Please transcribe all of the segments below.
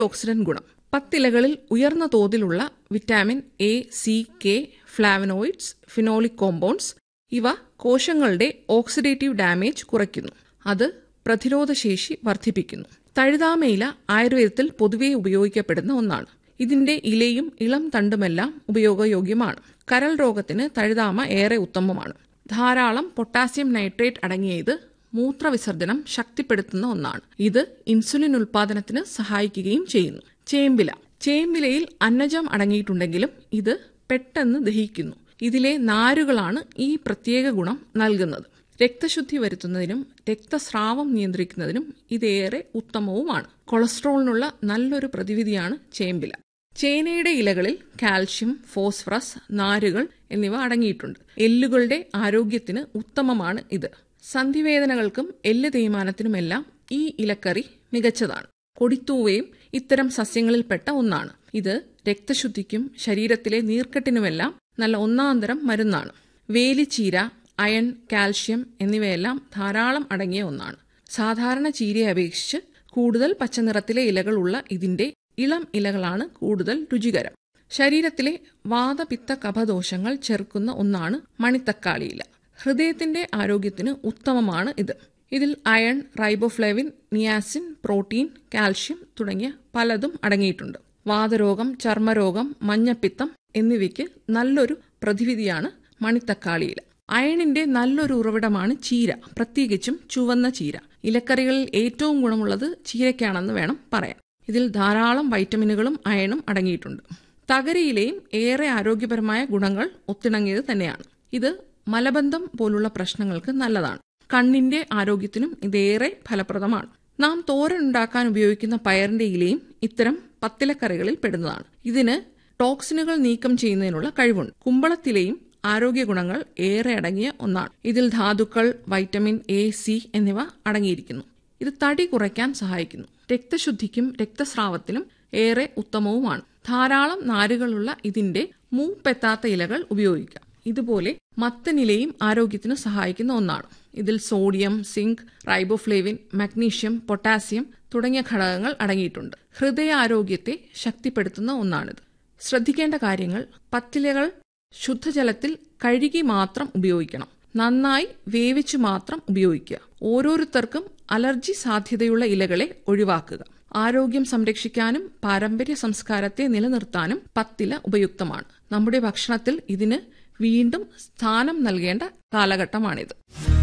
oxidant ഗുണം പത്തിലകളിൽ ഉയർന്ന തോതിലുള്ള vitamin A C K flavonoids phenolic compounds ഇവ കോശങ്ങളുടെ ഓക്സിഡേറ്റീവ് ഡാമേജ് കുറയ്ക്കുന്നു അത് പ്രതിരോധശേഷി വർദ്ധിപ്പിക്കുന്നു തഴുതാമയില ആയുർവേദത്തിൽ പൊതുവെ ഉപയോഗിക്കപ്പെടുന്ന ഒന്നാണ് ഇതിന്റെ ഇലയും ഇളം തണ്ടുമെല്ലാം ഉപയോഗയോഗ്യമാണ് കരൾ രോഗത്തിന് തഴുതാമ ഏറെ ഉത്തമമാണ് ധാരാളം പൊട്ടാസ്യം നൈട്രേറ്റ് അടങ്ങിയ ഇത് മൂത്രവിസർജനം ശക്തിപ്പെടുത്തുന്ന ഒന്നാണ് ഇത് ഇൻസുലിൻ ഉൽപാദനത്തിന് സഹായിക്കുകയും ചെയ്യുന്നു ചേമ്പില ചേമ്പിലയിൽ അന്നജം അടങ്ങിയിട്ടുണ്ടെങ്കിലും ഇത് പെട്ടെന്ന് ദഹിക്കുന്നു ഇതിലെ നാരുകളാണ് ഈ പ്രത്യേക ഗുണം നൽകുന്നത് രക്തശുദ്ധി വരുത്തുന്നതിനും രക്തസ്രാവം നിയന്ത്രിക്കുന്നതിനും ഇതേറെ ഉത്തമവുമാണ് കൊളസ്ട്രോളിനുള്ള നല്ലൊരു പ്രതിവിധിയാണ് ചേമ്പില ചേനയുടെ ഇലകളിൽ കാൽഷ്യം ഫോസ്ഫറസ് നാരുകൾ എന്നിവ അടങ്ങിയിട്ടുണ്ട് എല്ലുകളുടെ ആരോഗ്യത്തിന് ഉത്തമമാണ് ഇത് സന്ധിവേദനകൾക്കും എല്ല് തേയ്മാനത്തിനുമെല്ലാം ഈ ഇലക്കറി മികച്ചതാണ് കൊടിത്തൂവയും ഇത്തരം സസ്യങ്ങളിൽപ്പെട്ട ഒന്നാണ് ഇത് രക്തശുദ്ധിക്കും ശരീരത്തിലെ നീർക്കെട്ടിനുമെല്ലാം നല്ല ഒന്നാന്തരം മരുന്നാണ് വേലിച്ചീര അയൺ കാൽഷ്യം എന്നിവയെല്ലാം ധാരാളം അടങ്ങിയ ഒന്നാണ് സാധാരണ ചീരയെ അപേക്ഷിച്ച് കൂടുതൽ പച്ചനിറത്തിലെ ഇലകളുള്ള ഇതിന്റെ ഇളം ഇലകളാണ് കൂടുതൽ രുചികരം ശരീരത്തിലെ വാതപിത്ത കഫദോഷങ്ങൾ ചെറുക്കുന്ന ഒന്നാണ് മണിത്തക്കാളിയില ഹൃദയത്തിന്റെ ആരോഗ്യത്തിന് ഉത്തമമാണ് ഇത് ഇതിൽ iron riboflavin niacin protein calcium തുടങ്ങിയ പലതും അടങ്ങിയിട്ടുണ്ട് വാതരോഗം ചർമ്മരോഗം മഞ്ഞപ്പിത്തം എന്നിവയ്ക്ക് നല്ലൊരു പ്രതിവിധിയാണ് മണിത്തക്കാളിയില അയണിന്റെ നല്ലൊരു ഉറവിടമാണ് ചീര പ്രത്യേകിച്ചും ചുവന്ന ചീര ഇലക്കറികളിൽ ഏറ്റവും ഗുണമുള്ളത് ചീരയ്ക്കാണെന്ന് വേണം പറയാൻ ഇതിൽ ധാരാളം വൈറ്റമിനുകളും അയണും അടങ്ങിയിട്ടുണ്ട് തകരയിലെയും ഏറെ ആരോഗ്യപരമായ ഗുണങ്ങൾ ഒത്തിണങ്ങിയത് തന്നെയാണ് ഇത് മലബന്ധം പോലുള്ള പ്രശ്നങ്ങൾക്ക് നല്ലതാണ് കണ്ണിന്റെ ആരോഗ്യത്തിനും ഇതേറെ ഫലപ്രദമാണ് നാം തോരൻ ഉണ്ടാക്കാൻ ഉപയോഗിക്കുന്ന പയറിന്റെ ഇലയും ഇത്തരം പത്തിലക്കറികളിൽ പെടുന്നതാണ് ഇതിന് ടോക്സിനുകൾ നീക്കം ചെയ്യുന്നതിനുള്ള കഴിവുണ്ട് കുമ്പളത്തിലെയും ആരോഗ്യ ഗുണങ്ങൾ ഏറെ അടങ്ങിയ ഒന്നാണ് ഇതിൽ ധാതുക്കൾ വൈറ്റമിൻ എ സി എന്നിവ അടങ്ങിയിരിക്കുന്നു ഇത് തടി കുറയ്ക്കാൻ സഹായിക്കുന്നു രക്തശുദ്ധിക്കും രക്തസ്രാവത്തിനും ഏറെ ഉത്തമവുമാണ് ധാരാളം നാരുകളുള്ള ഇതിന്റെ മൂപ്പെത്താത്ത ഇലകൾ ഉപയോഗിക്കാം ഇതുപോലെ മത്തനിലയും ആരോഗ്യത്തിന് സഹായിക്കുന്ന ഒന്നാണ് ഇതിൽ sodium zinc riboflavin magnesium potassium തുടങ്ങിയ ഘടകങ്ങൾ അടങ്ങിയിട്ടുണ്ട് ഹൃദയാരോഗ്യത്തെ ശക്തിപ്പെടുത്തുന്ന ഒന്നാണിത് ശ്രദ്ധിക്കേണ്ട കാര്യങ്ങൾ പത്തിലകൾ ശുദ്ധജലത്തിൽ കഴുകി മാത്രം ഉപയോഗിക്കണം നന്നായി വേവിച്ച് മാത്രം ഉപയോഗിക്കുക ഓരോരുത്തർക്കും അലർജി സാധ്യതയുള്ള ഇലകളെ ഒഴിവാക്കുക ആരോഗ്യം സംരക്ഷിക്കാനും പാരമ്പര്യ സംസ്കാരത്തെ നിലനിർത്താനും പത്തില ഉപയുക്തമാണ് നമ്മുടെ ഭക്ഷണത്തിൽ ഇതിന് വീണ്ടും സ്ഥാനം നൽകേണ്ട കാലഘട്ടമാണിത്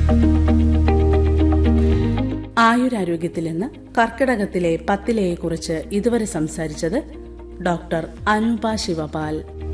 ആയുരാരോഗ്യത്തിൽ നിന്ന് കർക്കിടകത്തിലെ പത്തിലയെക്കുറിച്ച് ഇതുവരെ സംസാരിച്ചത് ഡോക്ടർ അനൂപ ശിവപാൽ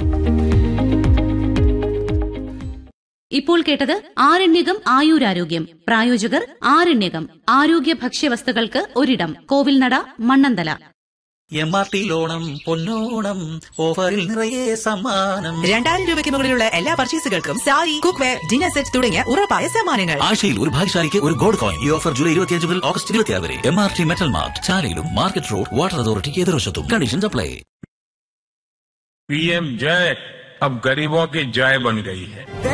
ഇപ്പോൾ കേട്ടത് ആരണ്യകം ആയുരാരോഗ്യം പ്രായോജകർ ആരണ്യകം ആരോഗ്യ ഭക്ഷ്യവസ്തുക്കൾക്ക് ഒരിടം Kovilnada Mannanthala M R T ലോണം പൊന്നോണം ഓഫറിൽ നിറയെ സമ്മാനം രണ്ടായിരം രൂപയ്ക്ക് മുകളിലുള്ള എല്ലാ പർച്ചേസുകൾക്കും sari cook ware dinner set തുടങ്ങിയ ഉറപ്പായ സമ്മാനങ്ങൾ ആഴ്ചയിൽ ഒരു ഭാഗ്യശാലിക്ക് ഒരു ഗോൾഡ് കോയിൻ ഈ ഓഫർ ജൂലൈ ഇരുപത്തിയഞ്ച് മുതൽ ഓഗസ്റ്റ് ഇരുപത്തിയാറ് വരെ M R T metal mart ചാലയിലും മാർക്കറ്റ് റോഡ് വാട്ടർ അതോറിറ്റി എതിർവശത്തും കണ്ടീഷൻസ് അപ്ലൈ पीएम जय अब गरीबों की जय बन गई है